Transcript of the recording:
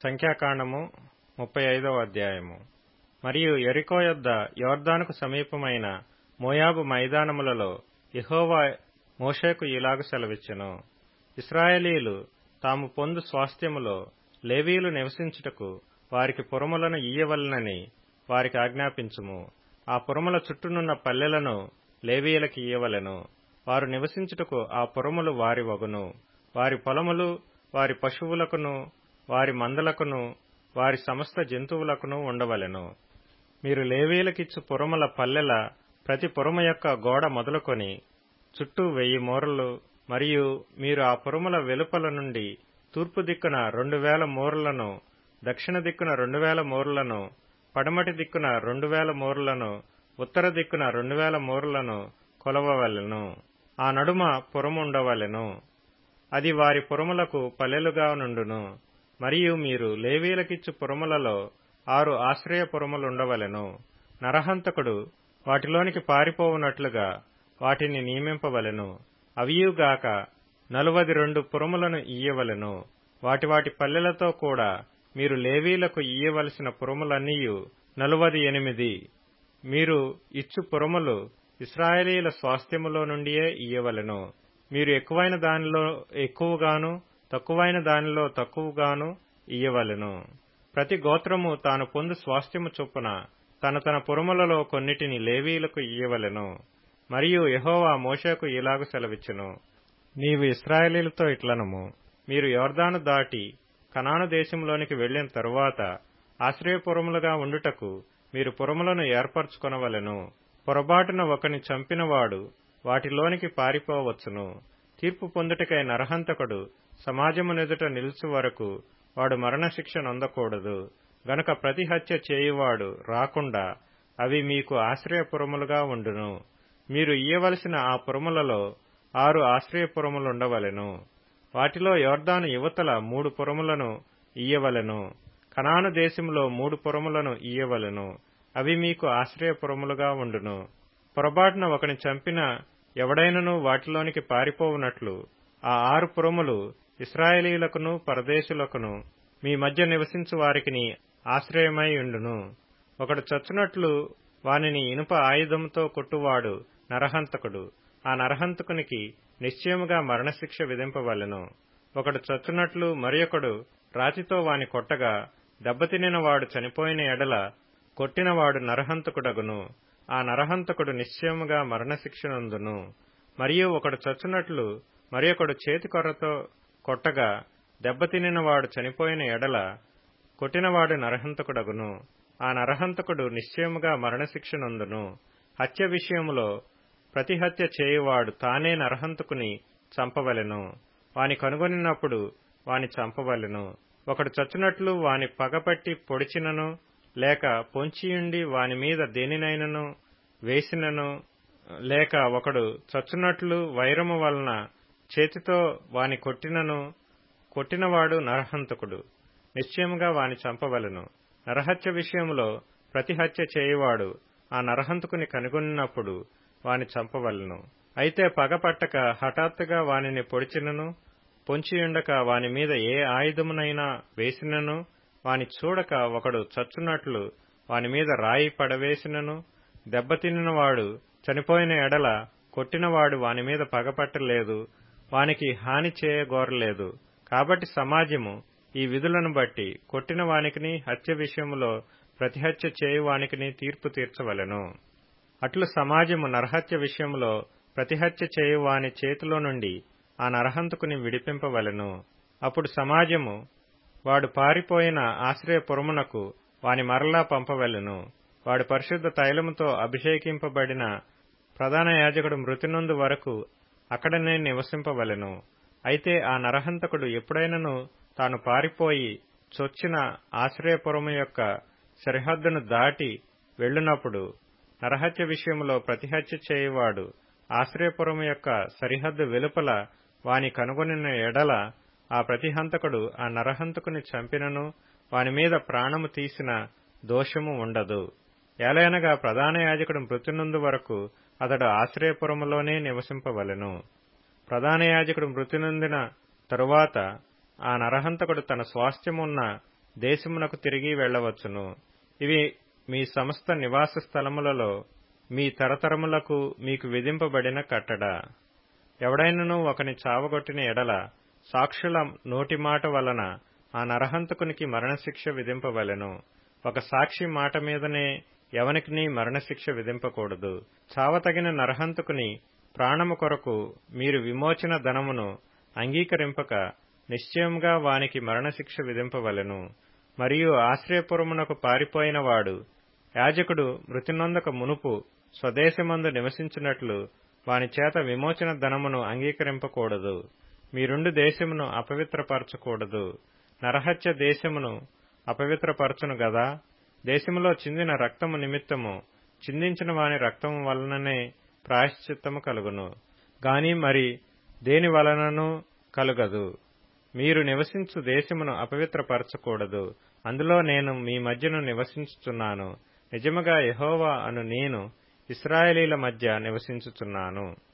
సంఖ్యాకాండము ముప్పై ఐదవ అధ్యాయము మరియు ఎరికో యొద్ద యోర్దానుకు సమీపమైన మోయాబు మైదానములలో యెహోవా మోషేకు ఇలాగు సెలవిచ్చెను ఇస్రాయేలీలు తాము పొందు స్వాస్థ్యములో లేవీయులు నివసించుటకు వారికి పురములను ఇయ్యవలెనని వారికి ఆజ్ఞాపించుము ఆ పురముల చుట్టూనున్న పల్లెలను లేవీయులకి ఇయ్యవలెను వారు నివసించుటకు ఆ పురములు వారి వగును వారి పొలములు వారి పశువులకును వారి మందలకును వారి సమస్త జంతువులకును ఉండవలెను మీరు లేవీయులకిచ్చు పురముల పల్లెల ప్రతి పురము యొక్క గోడ మొదలుకొని చుట్టూ వెయ్యి మూరలు మరియు మీరు ఆ పురముల వెలుపల నుండి తూర్పు దిక్కున రెండు వేల మూరలను దక్షిణ దిక్కున రెండు వేల మూరలను పడమటి దిక్కున రెండు వేల మూరలను ఉత్తర దిక్కున రెండు వేల మూరలను కొలవవలెను ఆ నడుమ పురముండవలెను అది వారి పురములకు పల్లెలుగా నుండును మరియు మీరు లేవీలకిచ్చు పురములలో ఆరు ఆశ్రయ పురములుండవలెను నరహంతకుడు వాటిలోనికి పారిపోవునట్లుగా వాటిని నియమింపవలెను అవియుగాక నలువది రెండు పురములను ఇయ్యవలెను వాటి వాటి పల్లెలతో కూడా మీరు లేవీలకు ఇయ్యవలసిన పురములన్నీయు నలువది ఎనిమిది మీరు ఇచ్చు పురములు ఇస్రాయేలీల స్వాస్థ్యములో నుండియే ఇయ్యవలెను మీరు ఎక్కువైన దానిలో ఎక్కువగాను తక్కువైన దానిలో తక్కువగాను ఇయ్యవలెను ప్రతి గోత్రము తాను పొందు స్వాస్థ్యము చొప్పున తన తన పురములలో కొన్నిటిని లేవీలకు ఇయ్యవలెను మరియు యహోవా మోషకు ఇలాగు సెలవిచ్చెను నీవు ఇస్రాయేలీలతో ఇట్లనము మీరు యోర్దాను దాటి కనాను దేశంలోనికి వెళ్లిన తరువాత ఆశ్రయపురములుగా ఉండుటకు మీరు పురములను ఏర్పరచుకొనవలెను పొరబాటున ఒకని చంపినవాడు వాటిలోనికి పారిపోవచ్చును తీర్పు పొందుటకై నరహంతకుడు సమాజమునెదుట నిలుచు వరకు వాడు మరణశిక్ష నొందకూడదు గనుక ప్రతి హత్య చేయువాడు రాకుండా అవి మీకు ఆశ్రయపురములుగా ఉండును మీరు ఇయ్యవలసిన ఆ పురములలో ఆరు ఆశ్రయపురములుండవలెను వాటిలో యోర్దాను యువతల మూడు పురములను ఇయ్యవలెను కనాను దేశంలో మూడు పురములను ఇయ్యవలెను అవి మీకు ఆశ్రయపురములుగా ఉండును పొరబాటున ఒకని చంపిన ఎవడైనను వాటిలోనికి పారిపోవునట్లు ఆ ఆరు పురములు ఇస్రాయేలీలకును పరదేశులకును మీ మధ్య నివసించు వారికిని ఆశ్రయమై ఉండును ఒకడు చచ్చునట్లు వానిని ఇనుప ఆయుధంతో కొట్టువాడు నరహంతకుడు ఆ నరహంతకునికి నిశ్చయముగా మరణశిక్ష విధింపవలెను ఒకడు చచ్చునట్లు మరియొకడు రాతితో వాని కొట్టగా దెబ్బతినిన వాడు చనిపోయిన ఎడల కొట్టినవాడు నరహంతకుడగును ఆ నరహంతకుడు నిశ్చయముగా మరణశిక్షనందును మరియు ఒకడు చచ్చునట్లు మరియొకడు చేతికొర్రతో కొట్టగా దెబ్బతినిన వాడు చనిపోయిన ఎడల కొట్టినవాడు నరహంతకుడగును ఆ నరహంతకుడు నిశ్చయముగా మరణశిక్షనందును హత్య విషయములో ప్రతి హత్య చేయువాడు తానే నరహంతకుని చంపవలెను వాని కనుగొనినప్పుడు వాని చంపవలెను ఒకడు చచ్చినట్లు వాని పగపట్టి పొడిచినను లేక పొంచియుండి వాని మీద దేనినైనను వేసినను లేక ఒకడు చచ్చునట్లు వైరము వలన చేతితో వాని కొట్టినను కొట్టినవాడు నరహంతకుడు నిశ్చయముగా వాని చంపవలెను నరహత్య విషయంలో ప్రతి హత్య చేయువాడు ఆ నరహంతకుని కనుగొన్నప్పుడు వాని చంపవలెను అయితే పగపట్టక హఠాత్తుగా వానిని పొడిచినను పొంచియుండక వాని మీద ఏ ఆయుధమునైనా వేసినను వాని చూడక ఒకడు చచ్చున్నట్లు వాని మీద రాయి పడవేసినను దెబ్బతిన్నవాడు చనిపోయిన ఎడల కొట్టినవాడు వాని మీద పగపట్టలేదు వానికి హాని చేయగోరలేదు కాబట్టి సమాజము ఈ విధులను బట్టి కొట్టిన వానికిని హత్య విషయములో ప్రతిహత్య చేయువానికిని తీర్పు తీర్చవలెను అట్లు సమాజము నరహత్య విషయంలో ప్రతిహత్య చేయువాని చేతిలో నుండి ఆ నరహంతకుని విడిపింపవలెను అప్పుడు సమాజము వాడు పారిపోయిన ఆశ్రయపురమునకు వాని మరలా పంపవలెను వాడు పరిశుద్ధ తైలముతో అభిషేకింపబడిన ప్రధాన యాజకుడు మృతినందు వరకు అక్కడనే నివసింపవలెను అయితే ఆ నరహంతకుడు ఎప్పుడైనను తాను పారిపోయి చొచ్చిన ఆశ్రయపురము యొక్క సరిహద్దును దాటి వెళ్ళునప్పుడు నరహత్య విషయంలో ప్రతిహత్య చేయువాడు ఆశ్రయపురము యొక్క సరిహద్దు వెలుపల వాని కనుగొనిన ఎడల ఆ ప్రతిహంతకుడు ఆ నరహంతకుని చంపినను వాని మీద ప్రాణము తీసిన దోషము ఉండదు ఏలయనగా ప్రధాన యాజకుడు మృతినందు వరకు అతడు ఆశ్రయపురములోనే నివసింపవలెను ప్రధాన యాజకుడు మృతి నొందిన తరువాత ఆ నరహంతకుడు తన స్వాస్థ్యమున్న దేశమునకు తిరిగి వెళ్లవచ్చును ఇవి మీ సమస్త నివాస స్థలములలో మీ తరతరములకు మీకు విధింపబడిన కట్టడ ఎవడైనను ఒకని చావగొట్టిన ఎడల సాక్షుల నోటి మాట వలన ఆ నరహంతకునికి మరణశిక్ష విధింపవలెను ఒక సాక్షి మాట మీదనే ఎవనికిని మరణశిక్ష విధింపకూడదు చావతగిన నరహంతకుని ప్రాణము కొరకు మీరు విమోచన ధనమును అంగీకరింపక నిశ్చయంగా వానికి మరణశిక్ష విధింపవలెను మరియు ఆశ్రయపురమునకు పారిపోయిన వాడు యాజకుడు మృతినొందక మునుపు స్వదేశమందు నివసించినట్లు వాని చేత విమోచన ధనమును అంగీకరింపకూడదు మీరుండు దేశమును అపవిత్రపరచకూడదు నరహత్య దేశమును అపవిత్రపరచును గదా దేశములో చిందిన రక్తము నిమిత్తము చిందించిన వాని రక్తము వలననే ప్రాయశ్చిత్తము కలుగును గాని మరి దేని వలనను కలుగదు మీరు నివసించు దేశమును అపవిత్రపరచకూడదు అందులో నేను మీ మధ్యను నివసించుచున్నాను నిజముగా యహోవా అను నేను ఇస్రాయేలీల మధ్య నివసించుచున్నాను